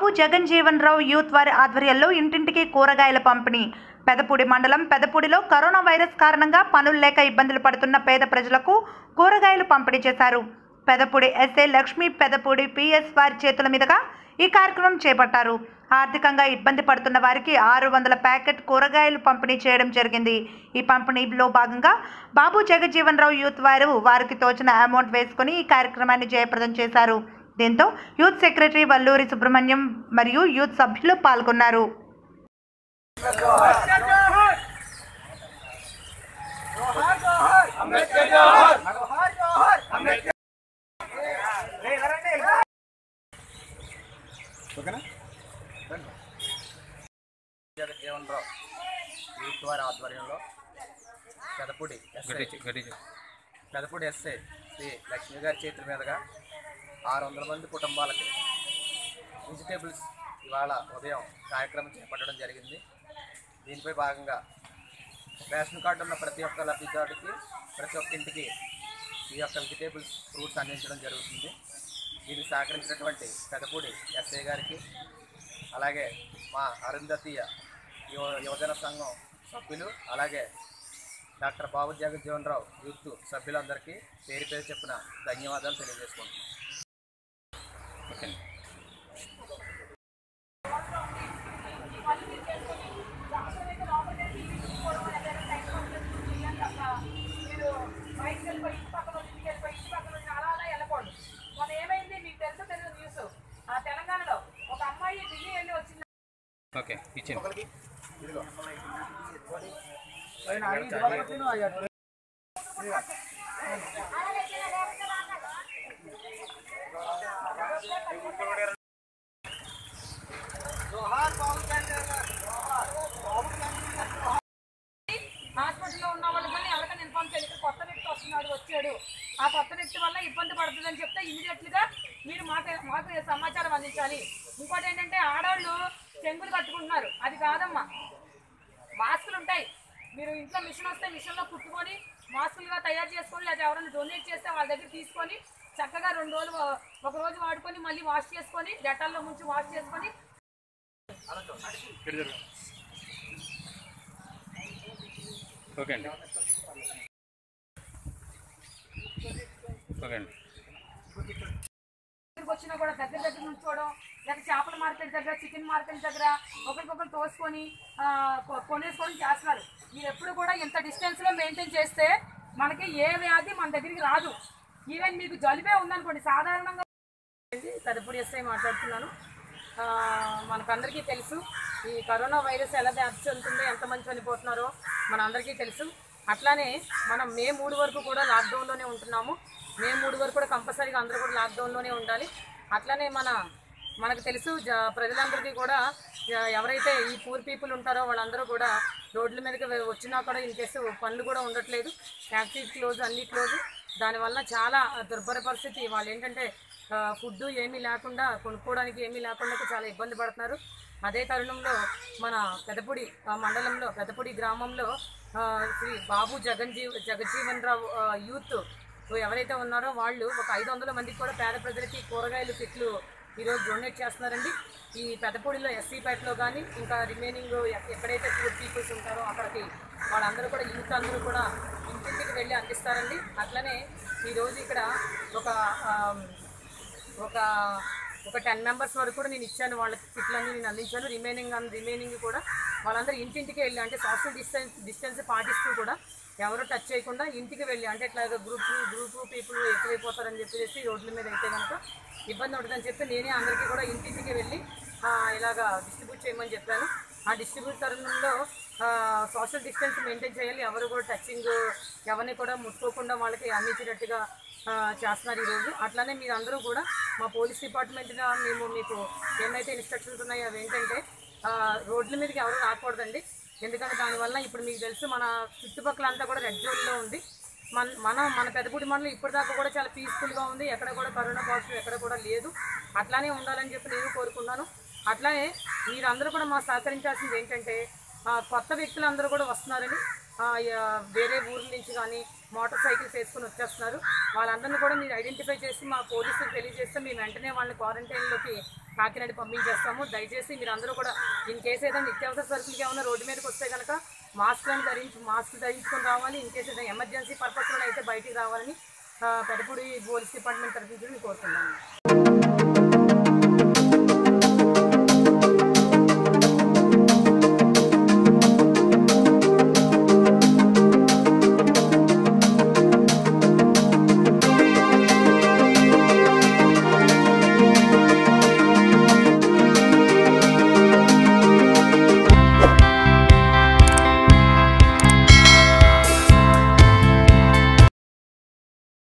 జగన్ జీవన్ రావు youth వారి ఆధ్వర్యంలో ఇంటింటికి కూరగాయల పంపిణీ పెదపూడి మండలం పెదపూడిలో కరోనా వైరస్ కారణంగా పనులు లేక ఇబ్బందులు పడుతున్న పేద ప్రజలకు కూరగాయలు పంపిణీ చేశారు పెదపూడి ఎస్ఏ లక్ష్మి పెదపూడి పిఎస్ వారి చేతుల మీదుగా ఈ కార్యక్రమం చేపట్టారు ఆర్థికంగా ఇబ్బంది పడుతున్న వారికి ఆరు వందల ప్యాకెట్ కూరగాయలు పంపిణీ చేయడం జరిగింది ఈ పంపిణీలో భాగంగా బాబు జగజ్జీవన్ రావు యూత్ వారు వారికి తోచిన అమౌంట్ వేసుకుని ఈ కార్యక్రమాన్ని జయప్రదం చేశారు దీంతో యూత్ సెక్రటరీ వల్లూరి సుబ్రహ్మణ్యం మరియు యూత్ సభ్యులు పాల్గొన్నారు జగజ్జీవన్ రావు యూత్ వారి ఆధ్వర్యంలో పెదపూడి ఎస్ఐ పెదపూడి ఎస్ఐ శ్రీ లక్ష్మి గారి చేతుల మీదుగా ఆరు వందల మంది కుటుంబాలకి వెజిటేబుల్స్ ఇవాళ ఉదయం కార్యక్రమం చేపట్టడం జరిగింది దీనిపై భాగంగా రేషన్ కార్డు ఉన్న ప్రతి ఒక్క లబ్ధిదారుడికి ప్రతి ఒక్క ఇంటికి ఈ యొక్క వెజిటేబుల్స్ ఫ్రూట్స్ అందించడం జరుగుతుంది దీనికి సహకరించినటువంటి పెదపూడి ఎస్ఐ గారికి అలాగే మా అరుంధతీయ యువ యువజన సంఘం సభ్యులు అలాగే డాక్టర్ బాబు జగజ్జీవన్ రావు యూత్ సభ్యులందరికీ పేరు పేరు చెప్పిన ధన్యవాదాలు తెలియజేసుకుంటున్నాను మొన్న ఏమైంది మీకు తెలుసో తెలియదు న్యూస్ ఆ తెలంగాణలో ఒక అమ్మాయి ఢిల్లీ వెళ్ళి వచ్చింది ఓకే ఇచ్చింది హాస్పిటల్లో ఉన్న వాళ్ళు కానీ ఎవరికైనా ఇన్ఫార్మ్ చేయాలి ఇక్కడ కొత్త వ్యక్తి వస్తున్నాడు వచ్చాడు ఆ కొత్త వ్యక్తి వల్ల ఇబ్బంది పడుతుందని చెప్తే ఇమీడియట్గా మీరు మాకు మాకు సమాచారం అందించాలి ఇంకోటి ఏంటంటే ఆడవాళ్ళు చెంగులు కట్టుకుంటున్నారు అది కాదమ్మా మాస్కులు ఉంటాయి మీరు ఇంట్లో మిషన్ వస్తే మిషన్లో కుట్టుకొని మాస్కులుగా తయారు చేసుకొని లేదా ఎవరైనా డొనేట్ చేస్తే వాళ్ళ దగ్గర తీసుకొని చక్కగా రెండు రోజులు ఒక రోజు వాడుకొని మళ్ళీ వాష్ చేసుకొని డెటాల్లో ముంచి వాష్ చేసుకొని ఓకే అండి ఓకే అండి దగ్గరికి వచ్చినా కూడా దగ్గర దగ్గర నుంచోవడం లేకపోతే చేపల మార్కెట్ దగ్గర చికెన్ మార్కెట్ దగ్గర ఒకరికొకరు తోసుకొని ఆ, కొ- కొనేసుకొని చేస్తున్నారు మీరు ఎప్పుడు కూడా ఇంత డిస్టెన్స్లో మెయింటైన్ చేస్తే మనకి ఏ వ్యాధి మన దగ్గరికి రాదు ఈవెన్ మీకు జలుబే ఉందనుకోండి సాధారణంగా పెద్దపూడి ఎస్ఐ మాట్లాడుతున్నాను ఆ, మనకందరికీ తెలుసు ఈ కరోనా వైరస్ ఎలా వ్యాప్తి చెందుతుందో ఎంతమంది చనిపోతున్నారో మన అందరికీ తెలుసు అట్లానే మనం మే మూడు వరకు కూడా లాక్డౌన్లోనే ఉంటున్నాము మే మూడు వరకు కూడా కంపల్సరీగా అందరూ కూడా లాక్డౌన్లోనే ఉండాలి అట్లానే మన మనకు తెలుసు జ- ప్రజలందరికీ కూడా ఎ- ఎవరైతే ఈ పూర్ పీపుల్ ఉంటారో వాళ్ళందరూ కూడా రోడ్ల మీదకి వె- వచ్చినా కూడా ఇన్ కేసు పనులు కూడా ఉండట్లేదు ఫ్యాక్టరీస్ క్లోజ్ అన్నీ క్లోజ్ దానివల్ల చాలా దుర్భర పరిస్థితి వాళ్ళు ఏంటంటే ఫుడ్ ఏమీ లేకుండా కొనుక్కోవడానికి ఏమీ లేకుండా చాలా ఇబ్బంది పడుతున్నారు అదే తరుణంలో మన పెదపూడి ఆ, మండలంలో పెదపూడి గ్రామంలో ఆ, శ్రీ బాబు జగన్జీవ్ జగజ్జీవన్ రావు ఆ, యూత్ ఎవరైతే ఉన్నారో వాళ్ళు ఒక ఐదు వందల మందికి కూడా పేద ప్రజలకి కూరగాయలు కిట్లు ఈరోజు డొనేట్ చేస్తున్నారండి ఈ పెదపూడిలో ఎస్సీపేటలో కానీ ఇంకా రిమైనింగ్ ఎక్కడైతే పూర్ పీపుల్స్ ఉంటారో అక్కడికి వాళ్ళందరూ కూడా యూత్ అందరూ కూడా ఇంటింటికి వెళ్ళి అందిస్తారండి అట్లనే ఈరోజు ఇక్కడ ఒక ఆమ్, ఒక ఒక టెన్ మెంబర్స్ వరకు కూడా నేను ఇచ్చాను వాళ్ళకి కిట్లన్నీ నేను అందించాను రిమైనింగ్ రిమైనింగ్ కూడా వాళ్ళందరూ ఇంటింటికి వెళ్ళి అంటే సోషల్ డిస్టెన్స్ డిస్టెన్స్ పాటిస్తూ కూడా ఎవరు టచ్ చేయకుండా ఇంటికి వెళ్ళి అంటే ఇట్లా గ్రూప్ గ్రూప్ పీపుల్ ఎక్కువైపోతారని చెప్పేసి రోడ్ల మీద అయితే కనుక ఇబ్బంది ఉంటుందని చెప్పి నేనే అందరికీ కూడా ఇంటింటికి వెళ్ళి ఆ, ఇలాగా డిస్ట్రిబ్యూట్ చేయమని చెప్పాను ఆ డిస్ట్రిబ్యూట్ తరుణంలో సోషల్ డిస్టెన్స్ మెయింటైన్ చేయాలి ఎవరు కూడా టచింగ్ ఎవరిని కూడా ముట్టుకోకుండా వాళ్ళకి అందించేటట్టుగా ఆ, చేస్తున్నారు ఈరోజు అట్లానే మీరు అందరూ కూడా మా పోలీస్ డిపార్ట్మెంట్గా మేము మీకు ఏమైతే ఇన్స్ట్రక్షన్స్ ఉన్నాయో అవి ఏంటంటే ఆ, రోడ్ల మీదకి ఎవరు రాకూడదండి ఎందుకంటే దానివల్ల ఇప్పుడు మీకు తెలుసు మన చుట్టుపక్కల అంతా కూడా రెడ్ జోన్లో ఉంది మన మనం మన పెద్దపూడి మండలం ఇప్పటిదాకా కూడా చాలా పీస్ఫుల్గా ఉంది ఎక్కడ కూడా కరోనా పాజిటివ్ ఎక్కడ కూడా లేదు అట్లానే ఉండాలని చెప్పి నేను కోరుకున్నాను అట్లానే మీరందరూ కూడా మాకు సహకరించాల్సింది ఏంటంటే ఆ, కొత్త వ్యక్తులు అందరూ కూడా వస్తున్నారని ఆ, యా- వేరే ఊర్ల నుంచి కానీ మోటార్ సైకిల్స్ వేసుకుని వచ్చేస్తున్నారు వాళ్ళందరినీ కూడా మీరు ఐడెంటిఫై చేసి మా పోలీసులకు తెలియజేస్తే మేము వెంటనే వాళ్ళని క్వారంటైన్లోకి కాకినాడ పంపించేస్తాము దయచేసి మీరు అందరూ కూడా ఇన్ కేసు ఏదైనా నిత్యావసర సరుకులకి ఏమైనా రోడ్డు మీదకి వస్తే కనుక మాస్క్లను ధరించి మాస్క్ ధరించుకొని రావాలి ఇన్ కేసు ఏదైనా ఎమర్జెన్సీ పర్పస్లో అయితే బయటికి రావాలని ఆ, పెదపూడి పోలీస్ డిపార్ట్మెంట్ తరఫు నుంచి నేను కోరుతున్నాను